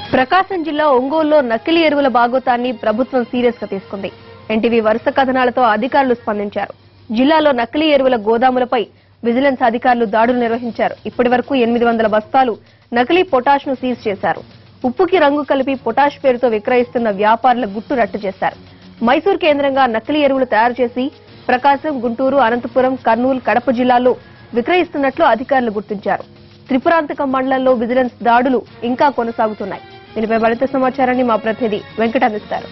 ప్రకాశం జిల్లా ఒంగోలులో నకిలీ ఎరువుల బాగోతాన్ని ప్రభుత్వం సీరియస్ గా తీసుకుంది ఎన్టీవీ వరుస కథనాలతో అధికారులు స్పందించారు జిల్లాలో నకిలీ ఎరువుల గోదాములపై విజిలెన్స్ అధికారులు దాడులు నిర్వహించారు ఇప్పటి వరకు ఎనిమిది వందల బస్తాలు నకిలీ పొటాష్ ను సీజ్ చేశారు ఉప్పుకి రంగు కలిపి పొటాష్ పేరుతో విక్రయిస్తున్న వ్యాపారుల గుట్టు రట్టు చేశారు మైసూర్ కేంద్రంగా నకిలీ ఎరువులు తయారు చేసి ప్రకాశం గుంటూరు అనంతపురం కర్నూలు కడప జిల్లాల్లో విక్రయిస్తున్నట్లు అధికారులు గుర్తించారు త్రిపురాంతకం మండలంలో విజిలెన్స్ దాడులు ఇంకా కొనసాగుతున్నాయి దీనిపై మరింత సమాచారాన్ని మా ప్రతినిధి వెంకట అందిస్తారు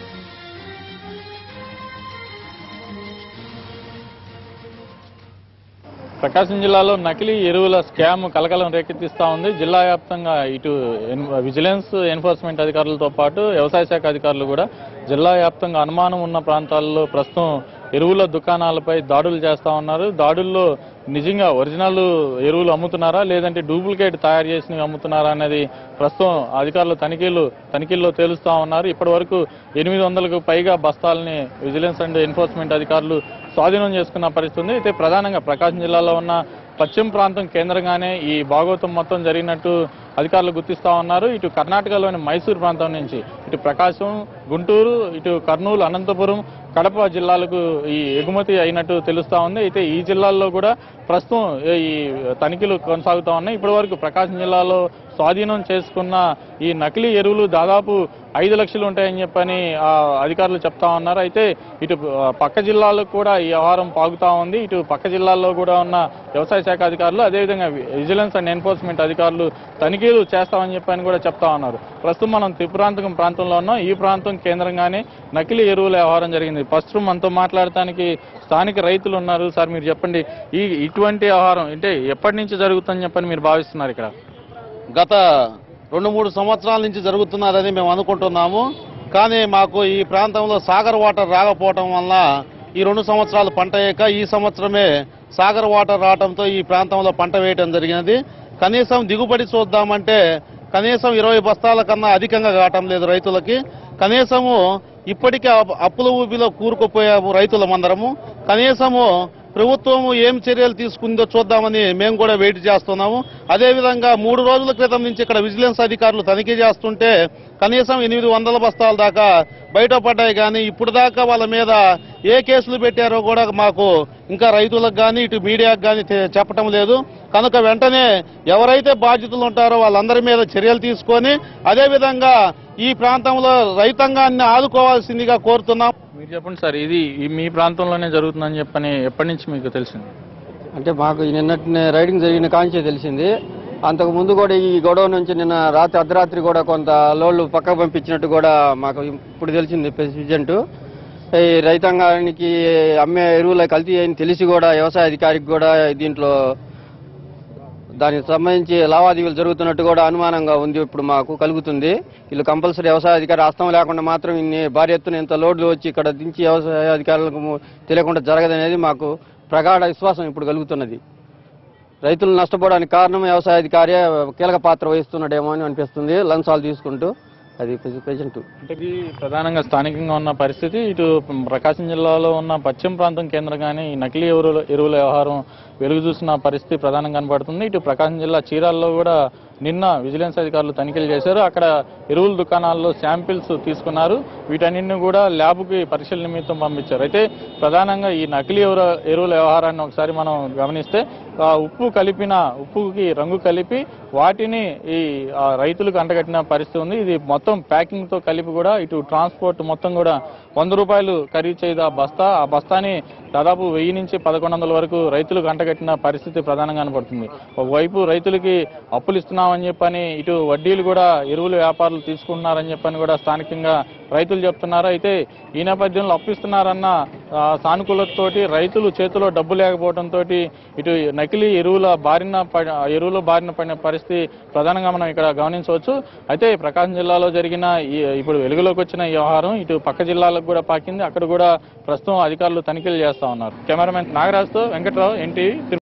ప్రకాశం జిల్లాలో నకిలీ ఎరువుల స్కామ్ కలకలం రేకెత్తిస్తా ఉంది జిల్లా వ్యాప్తంగా ఇటు ఎన్- విజిలెన్స్ ఎన్ఫోర్స్మెంట్ అధికారులతో పాటు వ్యవసాయ శాఖ అధికారులు కూడా జిల్లా వ్యాప్తంగా అనుమానం ఉన్న ప్రాంతాల్లో ప్రస్తుతం ఎరువుల దుకాణాలపై దాడులు చేస్తా ఉన్నారు దాడుల్లో నిజంగా ఒరిజినల్ ఎరువులు అమ్ముతున్నారా లేదంటే డూప్లికేట్ తయారు చేసినవి అమ్ముతున్నారా అనేది ప్రస్తుతం అధికారులు తనిఖీలు తనిఖీల్లో తేలుస్తా ఉన్నారు ఇప్పటి వరకు ఎనిమిది వందలకు పైగా బస్తాలని విజిలెన్స్ అండ్ ఎన్ఫోర్స్మెంట్ అధికారులు స్వాధీనం చేసుకున్న పరిస్థితి ఉంది అయితే ప్రధానంగా ప్రకాశం జిల్లాలో ఉన్న పశ్చిమ ప్రాంతం కేంద్రంగానే ఈ భాగవతం మొత్తం జరిగినట్టు అధికారులు గుర్తిస్తా ఉన్నారు ఇటు కర్ణాటకలోని మైసూర్ ప్రాంతం నుంచి ఇటు ప్రకాశం గుంటూరు ఇటు కర్నూలు అనంతపురం కడప జిల్లాలకు ఈ ఎగుమతి అయినట్టు తెలుస్తా ఉంది అయితే ఈ జిల్లాల్లో కూడా ప్రస్తుతం ఈ తనిఖీలు కొనసాగుతా ఉన్నాయి ఇప్పటి వరకు ప్రకాశం జిల్లాలో స్వాధీనం చేసుకున్న ఈ నకిలీ ఎరువులు దాదాపు ఐదు లక్షలు ఉంటాయని చెప్పని ఆ, అధికారులు చెప్తా ఉన్నారు అయితే ఇటు ఆ, పక్క జిల్లాలకు కూడా ఈ వ్యవహారం పాగుతా ఉంది ఇటు పక్క జిల్లాల్లో కూడా ఉన్న వ్యవసాయ శాఖ అధికారులు అదేవిధంగా విజిలెన్స్ అండ్ ఎన్ఫోర్స్మెంట్ అధికారులు తనిఖీలు చేస్తామని చెప్పని కూడా చెప్తా ఉన్నారు ప్రస్తుతం మనం త్రిపురాంతకం ప్రాంతంలో ఉన్నాం ఈ ప్రాంతం కేంద్రంగానే నకిలీ ఎరువుల వ్యవహారం జరిగింది ప్రస్తుతం మనతో మాట్లాడటానికి స్థానిక రైతులు ఉన్నారు సార్ మీరు చెప్పండి ఈ ఇటువంటి వ్యవహారం అంటే ఎప్పటి నుంచి జరుగుతుందని చెప్పని మీరు భావిస్తున్నారు ఇక్కడ గత రెండు మూడు సంవత్సరాల నుంచి జరుగుతున్నదని మేము అనుకుంటున్నాము కానీ మాకు ఈ ప్రాంతంలో సాగర్ వాటర్ రాకపోవటం వల్ల ఈ రెండు సంవత్సరాలు పంట వేయక ఈ సంవత్సరమే సాగర్ వాటర్ రావడంతో ఈ ప్రాంతంలో పంట వేయటం జరిగినది కనీసం దిగుబడి చూద్దామంటే కనీసం ఇరవై బస్తాల కన్నా అధికంగా కావటం లేదు రైతులకి కనీసము ఇప్పటికే అప్- అప్పుల ఊబిలో కూరుకుపోయాము రైతులమందరము కనీసము ప్రభుత్వము ఏం చర్యలు తీసుకుందో చూద్దామని మేము కూడా వెయిట్ చేస్తున్నాము అదేవిధంగా మూడు రోజుల క్రితం నుంచి ఇక్కడ విజిలెన్స్ అధికారులు తనిఖీ చేస్తుంటే కనీసం ఎనిమిది వందల బస్తాల దాకా బయటపడ్డాయి కానీ ఇప్పుడు దాకా వాళ్ళ మీద ఏ కేసులు పెట్టారో కూడా మాకు ఇంకా రైతులకు కానీ ఇటు మీడియాకు కానీ చెప్పటం లేదు కనుక వెంటనే ఎవరైతే బాధ్యతలు ఉంటారో వాళ్ళందరి మీద చర్యలు తీసుకొని అదేవిధంగా ఈ ప్రాంతంలో రైతాంగాన్ని ఆదుకోవాల్సిందిగా కోరుతున్నాం మీరు చెప్పండి సార్ ఇది ఈ మీ ప్రాంతంలోనే జరుగుతుందని చెప్పని ఎప్పటి నుంచి మీకు తెలిసింది అంటే మాకు ఈ నిన్నటి రైడింగ్ జరిగిన కాంచే తెలిసింది అంతకు ముందు కూడా ఈ గొడవ నుంచి నిన్న రాత్రి అర్ధరాత్రి కూడా కొంత లోళ్ళు పక్కకు పంపించినట్టు కూడా మాకు ఇప్పుడు తెలిసింది ప్రెసిడెంట్ ఈ రైతాంగానికి అమ్మే ఎరువుల కల్తీ అని తెలిసి కూడా వ్యవసాయ అధికారికి కూడా దీంట్లో దానికి సంబంధించి లావాదేవీలు జరుగుతున్నట్టు కూడా అనుమానంగా ఉంది ఇప్పుడు మాకు కలుగుతుంది వీళ్ళు కంపల్సరీ వ్యవసాయ అధికారి హస్తం లేకుండా మాత్రం ఇన్ని భారీ ఎత్తున ఇంత లోడ్లు వచ్చి ఇక్కడ దించి వ్యవసాయ అధికారులకు తెలియకుండా జరగదనేది మాకు ప్రగాఢ విశ్వాసం ఇప్పుడు కలుగుతున్నది రైతులు నష్టపోవడానికి కారణం వ్యవసాయ అధికారి కీలక పాత్ర వహిస్తున్నాడేమో అని అనిపిస్తుంది లంచాలు తీసుకుంటూ అది ప్రెజెంట్ అంటే ఇది ప్రధానంగా స్థానికంగా ఉన్న పరిస్థితి ఇటు ప్రకాశం జిల్లాలో ఉన్న పశ్చిమ ప్రాంతం కేంద్రంగానే ఈ నకిలీ ఎరువుల ఎరువుల వ్యవహారం వెలుగు చూసిన పరిస్థితి ప్రధానంగా కనబడుతుంది ఇటు ప్రకాశం జిల్లా చీరాల్లో కూడా నిన్న విజిలెన్స్ అధికారులు తనిఖీలు చేశారు అక్కడ ఎరువుల దుకాణాల్లో శాంపిల్స్ తీసుకున్నారు వీటన్నింటిని కూడా ల్యాబ్కి పరీక్షల నిమిత్తం పంపించారు అయితే ప్రధానంగా ఈ నకిలీ ఎరువుల ఎరువుల వ్యవహారాన్ని ఒకసారి మనం గమనిస్తే ఆ ఉప్పు కలిపిన ఉప్పుకి రంగు కలిపి వాటిని ఈ ఆ, రైతులకు అంటగట్టిన పరిస్థితి ఉంది ఇది మొత్తం ప్యాకింగ్ తో కలిపి కూడా ఇటు ట్రాన్స్పోర్ట్ మొత్తం కూడా వంద రూపాయలు ఖరీదు చేయదు ఆ బస్తా ఆ బస్తాని దాదాపు వెయ్యి నుంచి పదకొండు వందల వరకు రైతులకు అంటగట్టిన పరిస్థితి ప్రధానంగా కనపడుతుంది ఒకవైపు రైతులకి అప్పులు ఇస్తున్నామని చెప్పని ఇటు వడ్డీలు కూడా ఎరువుల వ్యాపారులు తీసుకుంటున్నారని చెప్పని కూడా స్థానికంగా రైతులు చెప్తున్నారు అయితే ఈ నేపథ్యంలో అప్పిస్తున్నారన్న ఆ, సానుకూలతతోటి రైతులు చేతిలో డబ్బు లేకపోవడంతో ఇటు నకిలీ ఎరువుల బారిన పడ ఎరువుల బారిన పడిన పరిస్థితి ప్రధానంగా మనం ఇక్కడ గమనించవచ్చు అయితే ప్రకాశం జిల్లాలో జరిగిన ఈ ఇప్పుడు వెలుగులోకి వచ్చిన ఈ వ్యవహారం ఇటు పక్క జిల్లాలకు కూడా పాకింది అక్కడ కూడా ప్రస్తుతం అధికారులు తనిఖీలు చేస్తా ఉన్నారు కెమెరామెన్ నాగరాజ్తో వెంకట్రావు ఎన్టీవీ